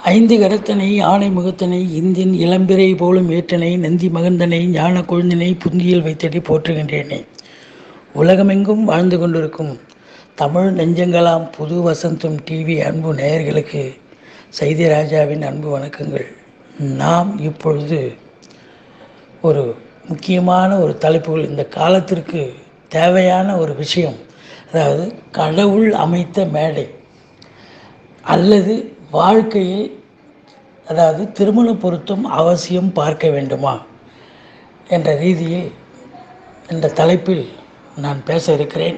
ஐந்து கரத்தனை ஆணை முகத்தனை இந்தின் இளம்பிறை போலும் ஏற்றனை நந்தி மகந்தனை ஞான கொழுந்தினை புந்தியில் வைத்தடி போற்றுகின்றேனே உலகமெங்கும் வாழ்ந்து கொண்டிருக்கும் தமிழ் நெஞ்சங்களாம் புது வசந்தம் டிவி அன்பு நேயர்களுக்கு சைதி ராஜாவின் அன்பு வணக்கங்கள் நாம் இப்பொழுது ஒரு முக்கியமான ஒரு தலைப்புகள் இந்த காலத்திற்கு தேவையான ஒரு விஷயம் அதாவது கடவுள் அமைத்த மேடை அல்லது வாழ்க்கையில் அதாவது திருமண பொருத்தம் அவசியம் பார்க்க வேண்டுமா என்ற ரீதியில் என்ற தலைப்பில் நான் பேச இருக்கிறேன்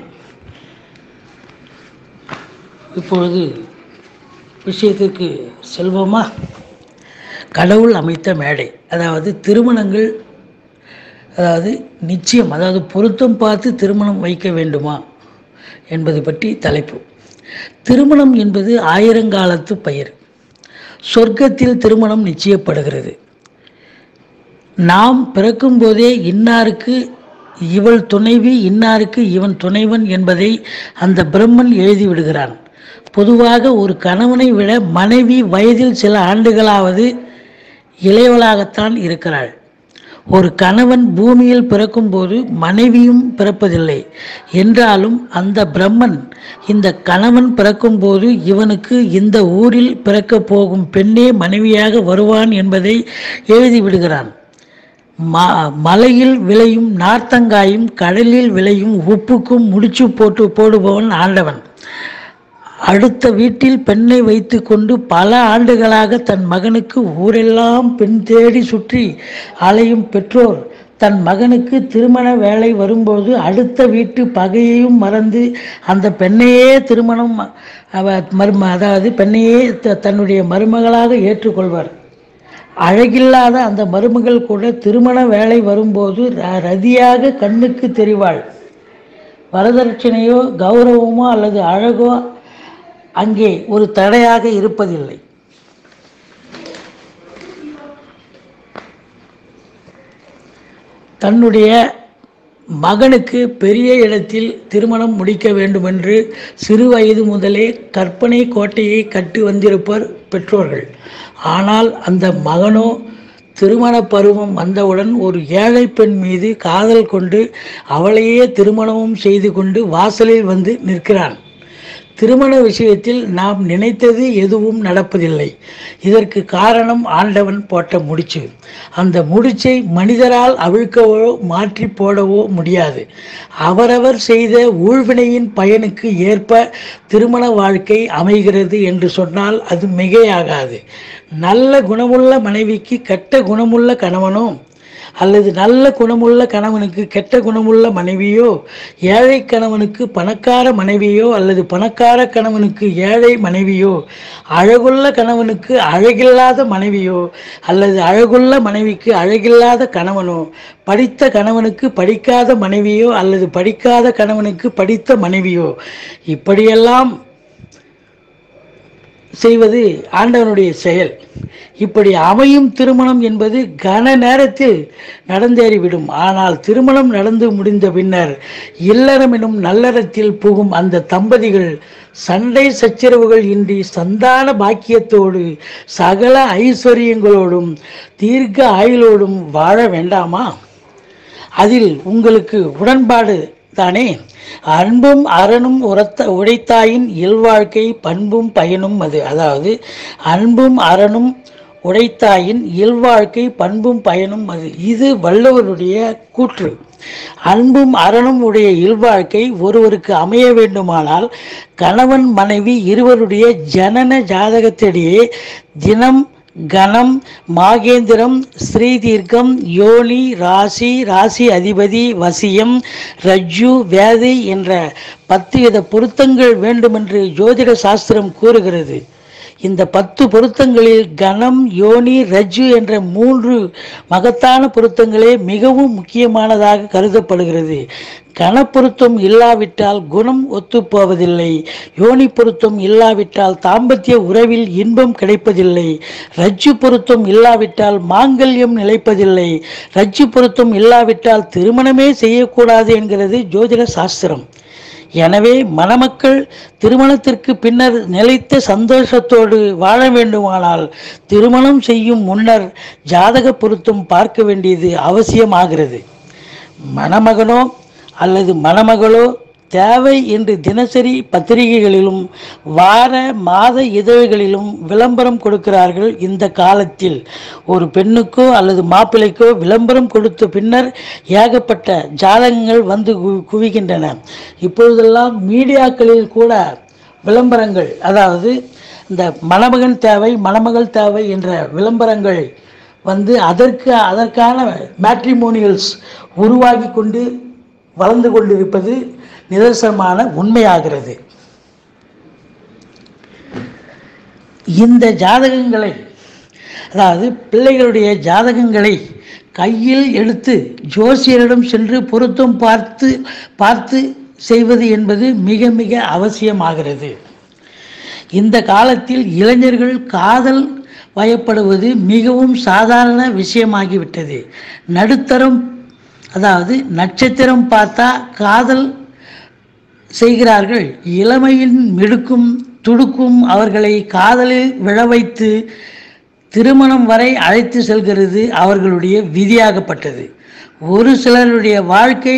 இப்பொழுது விஷயத்திற்கு செல்வோமா கடவுள் அமைத்த மேடை அதாவது திருமணங்கள் அதாவது நிச்சயம் அதாவது பொருத்தம் பார்த்து திருமணம் வைக்க வேண்டுமா என்பது பற்றி தலைப்பு திருமணம் என்பது ஆயிரங்காலத்து பயிர் சொர்க்கத்தில் திருமணம் நிச்சயப்படுகிறது நாம் பிறக்கும்போதே இன்னாருக்கு இவள் துணைவி இன்னாருக்கு இவன் துணைவன் என்பதை அந்த பிரம்மன் எழுதி விடுகிறான் பொதுவாக ஒரு கணவனை விட மனைவி வயதில் சில ஆண்டுகளாவது இளையவளாகத்தான் இருக்கிறாள் ஒரு கணவன் பூமியில் பிறக்கும்போது மனைவியும் பிறப்பதில்லை என்றாலும் அந்த பிரம்மன் இந்த கணவன் பிறக்கும்போது இவனுக்கு இந்த ஊரில் பிறக்கப் போகும் பெண்ணே மனைவியாக வருவான் என்பதை எழுதிவிடுகிறான் ம மலையில் விளையும் நார்த்தங்காயும் கடலில் விளையும் உப்புக்கும் முடிச்சு போட்டு போடுபவன் ஆண்டவன் அடுத்த வீட்டில் பெண்ணை வைத்து கொண்டு பல ஆண்டுகளாக தன் மகனுக்கு ஊரெல்லாம் பெண் தேடி சுற்றி அலையும் பெற்றோர் தன் மகனுக்கு திருமண வேலை வரும்போது அடுத்த வீட்டு பகையையும் மறந்து அந்த பெண்ணையே திருமணம் மரும அதாவது பெண்ணையே தன்னுடைய மருமகளாக ஏற்றுக்கொள்வார் அழகில்லாத அந்த மருமகள் கூட திருமண வேலை வரும்போது ரதியாக கண்ணுக்கு தெரிவாள் வரதட்சணையோ கௌரவமோ அல்லது அழகோ அங்கே ஒரு தடையாக இருப்பதில்லை தன்னுடைய மகனுக்கு பெரிய இடத்தில் திருமணம் முடிக்க வேண்டுமென்று சிறு வயது முதலே கற்பனை கோட்டையை கட்டி வந்திருப்பர் பெற்றோர்கள் ஆனால் அந்த மகனோ திருமண பருவம் வந்தவுடன் ஒரு ஏழை பெண் மீது காதல் கொண்டு அவளையே திருமணமும் செய்து கொண்டு வாசலில் வந்து நிற்கிறான் திருமண விஷயத்தில் நாம் நினைத்தது எதுவும் நடப்பதில்லை இதற்கு காரணம் ஆண்டவன் போட்ட முடிச்சு அந்த முடிச்சை மனிதரால் அவிழ்க்கவோ மாற்றி போடவோ முடியாது அவரவர் செய்த ஊழ்வினையின் பயனுக்கு ஏற்ப திருமண வாழ்க்கை அமைகிறது என்று சொன்னால் அது மிகையாகாது நல்ல குணமுள்ள மனைவிக்கு கெட்ட குணமுள்ள கணவனோ அல்லது நல்ல குணமுள்ள கணவனுக்கு கெட்ட குணமுள்ள மனைவியோ ஏழை கணவனுக்கு பணக்கார மனைவியோ அல்லது பணக்கார கணவனுக்கு ஏழை மனைவியோ அழகுள்ள கணவனுக்கு அழகில்லாத மனைவியோ அல்லது அழகுள்ள மனைவிக்கு அழகில்லாத கணவனோ படித்த கணவனுக்கு படிக்காத மனைவியோ அல்லது படிக்காத கணவனுக்கு படித்த மனைவியோ இப்படியெல்லாம் செய்வது ஆண்டவனுடைய செயல் இப்படி அமையும் திருமணம் என்பது கன நேரத்தில் நடந்தேறிவிடும் ஆனால் திருமணம் நடந்து முடிந்த பின்னர் இல்லறம் எனும் நல்லறத்தில் புகும் அந்த தம்பதிகள் சண்டை சச்சரவுகள் இன்றி சந்தான பாக்கியத்தோடு சகல ஐஸ்வர்யங்களோடும் தீர்க்க ஆயுளோடும் வாழ வேண்டாமா அதில் உங்களுக்கு உடன்பாடு தானே அன்பும் அறனும் உரத்த உடைத்தாயின் இல்வாழ்க்கை பண்பும் பயனும் அது அதாவது அன்பும் அறனும் உடைத்தாயின் இல்வாழ்க்கை பண்பும் பயனும் அது இது வள்ளுவருடைய கூற்று அன்பும் அறனும் உடைய இல்வாழ்க்கை ஒருவருக்கு அமைய வேண்டுமானால் கணவன் மனைவி இருவருடைய ஜனன ஜாதகத்திடையே தினம் கணம் மாகேந்திரம் ஸ்ரீதீர்க்கம் யோனி ராசி ராசி அதிபதி வசியம் ரஜ்ஜு வேதை என்ற பத்து வித பொருத்தங்கள் வேண்டுமென்று ஜோதிட சாஸ்திரம் கூறுகிறது இந்த பத்து பொருத்தங்களில் கணம் யோனி ரஜ்ஜு என்ற மூன்று மகத்தான பொருத்தங்களே மிகவும் முக்கியமானதாக கருதப்படுகிறது கணப்பொருத்தம் இல்லாவிட்டால் குணம் ஒத்துப்போவதில்லை யோனி பொருத்தம் இல்லாவிட்டால் தாம்பத்திய உறவில் இன்பம் கிடைப்பதில்லை ரஜ்ஜு பொருத்தம் இல்லாவிட்டால் மாங்கல்யம் நிலைப்பதில்லை ரஜ்ஜு பொருத்தம் இல்லாவிட்டால் திருமணமே செய்யக்கூடாது என்கிறது ஜோதிட சாஸ்திரம் எனவே மணமக்கள் திருமணத்திற்கு பின்னர் நிலைத்த சந்தோஷத்தோடு வாழ வேண்டுமானால் திருமணம் செய்யும் முன்னர் ஜாதக பொருத்தம் பார்க்க வேண்டியது அவசியமாகிறது மணமகனோ அல்லது மணமகளோ தேவை என்று தினசரி பத்திரிகைகளிலும் வார மாத இதழ்களிலும் விளம்பரம் கொடுக்கிறார்கள் இந்த காலத்தில் ஒரு பெண்ணுக்கோ அல்லது மாப்பிள்ளைக்கோ விளம்பரம் கொடுத்த பின்னர் ஏகப்பட்ட ஜாதகங்கள் வந்து கு- குவிகின்றன இப்பொழுதெல்லாம் மீடியாக்களில் கூட விளம்பரங்கள் அதாவது இந்த மணமகன் தேவை மணமகள் தேவை என்ற விளம்பரங்கள் வந்து அதற்கு அதற்கான மேட்ரிமோனியல்ஸ் உருவாகி கொண்டு வளர்ந்து கொண்டிருப்பது நிதர்சனமான உண்மையாகிறது இந்த ஜாதகங்களை அதாவது பிள்ளைகளுடைய ஜாதகங்களை கையில் எடுத்து ஜோசியரிடம் சென்று பொருத்தம் பார்த்து பார்த்து செய்வது என்பது மிக மிக அவசியமாகிறது இந்த காலத்தில் இளைஞர்கள் காதல் வயப்படுவது மிகவும் சாதாரண விஷயமாகிவிட்டது நடுத்தரம் அதாவது நட்சத்திரம் பார்த்தா காதல் செய்கிறார்கள் இளமையின் மிடுக்கும் துடுக்கும் அவர்களை காதலில் விழ வைத்து திருமணம் வரை அழைத்து செல்கிறது அவர்களுடைய விதியாகப்பட்டது ஒரு சிலருடைய வாழ்க்கை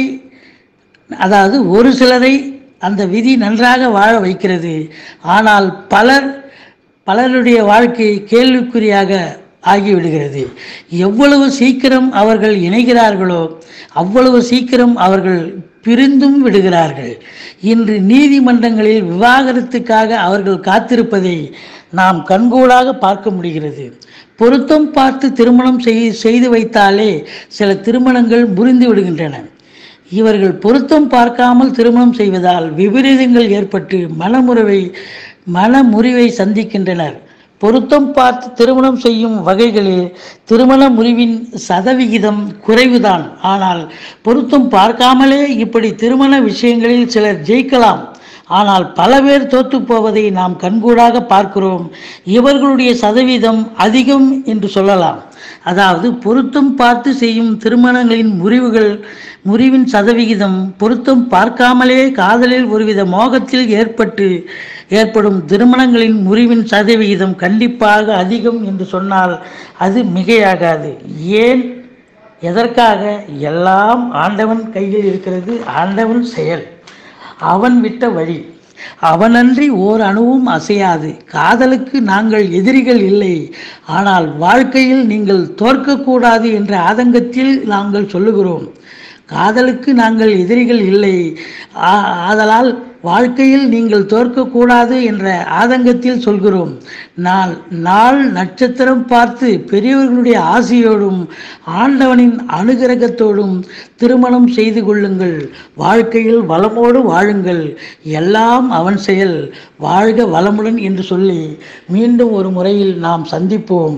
அதாவது ஒரு சிலரை அந்த விதி நன்றாக வாழ வைக்கிறது ஆனால் பலர் பலருடைய வாழ்க்கை கேள்விக்குறியாக ஆகிவிடுகிறது எவ்வளவு சீக்கிரம் அவர்கள் இணைகிறார்களோ அவ்வளவு சீக்கிரம் அவர்கள் பிரிந்தும் விடுகிறார்கள் இன்று நீதிமன்றங்களில் விவாகரத்துக்காக அவர்கள் காத்திருப்பதை நாம் கண்கூடாக பார்க்க முடிகிறது பொருத்தம் பார்த்து திருமணம் செய் செய்து வைத்தாலே சில திருமணங்கள் முறிந்து விடுகின்றன இவர்கள் பொருத்தம் பார்க்காமல் திருமணம் செய்வதால் விபரீதங்கள் ஏற்பட்டு மனமுறிவை மனமுறிவை சந்திக்கின்றனர் பொருத்தம் பார்த்து திருமணம் செய்யும் வகைகளில் திருமண முறிவின் சதவிகிதம் குறைவுதான் ஆனால் பொருத்தம் பார்க்காமலே இப்படி திருமண விஷயங்களில் சிலர் ஜெயிக்கலாம் ஆனால் பல பேர் தோத்து போவதை நாம் கண்கூடாக பார்க்கிறோம் இவர்களுடைய சதவீதம் அதிகம் என்று சொல்லலாம் அதாவது பொருத்தம் பார்த்து செய்யும் திருமணங்களின் முறிவுகள் முறிவின் சதவிகிதம் பொருத்தம் பார்க்காமலே காதலில் ஒருவித மோகத்தில் ஏற்பட்டு ஏற்படும் திருமணங்களின் முறிவின் சதவிகிதம் கண்டிப்பாக அதிகம் என்று சொன்னால் அது மிகையாகாது ஏன் எதற்காக எல்லாம் ஆண்டவன் கையில் இருக்கிறது ஆண்டவன் செயல் அவன் விட்ட வழி அவனன்றி ஓர் அணுவும் அசையாது காதலுக்கு நாங்கள் எதிரிகள் இல்லை ஆனால் வாழ்க்கையில் நீங்கள் தோற்கக்கூடாது என்ற ஆதங்கத்தில் நாங்கள் சொல்லுகிறோம் காதலுக்கு நாங்கள் எதிரிகள் இல்லை ஆ- ஆதலால் வாழ்க்கையில் நீங்கள் தோற்கக்கூடாது என்ற ஆதங்கத்தில் சொல்கிறோம் நான் நாள் நட்சத்திரம் பார்த்து பெரியவர்களுடைய ஆசையோடும் ஆண்டவனின் அனுகிரகத்தோடும் திருமணம் செய்து கொள்ளுங்கள் வாழ்க்கையில் வளமோடு வாழுங்கள் எல்லாம் அவன் செயல் வாழ்க வளமுடன் என்று சொல்லி மீண்டும் ஒரு முறையில் நாம் சந்திப்போம்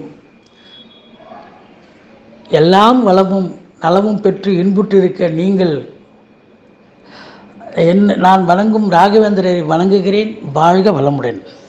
எல்லாம் வளமும் நலமும் பெற்று இன்புற்றிருக்க நீங்கள் என் நான் வணங்கும் ராகவேந்திரரை வணங்குகிறேன் வாழ்க வளமுடன்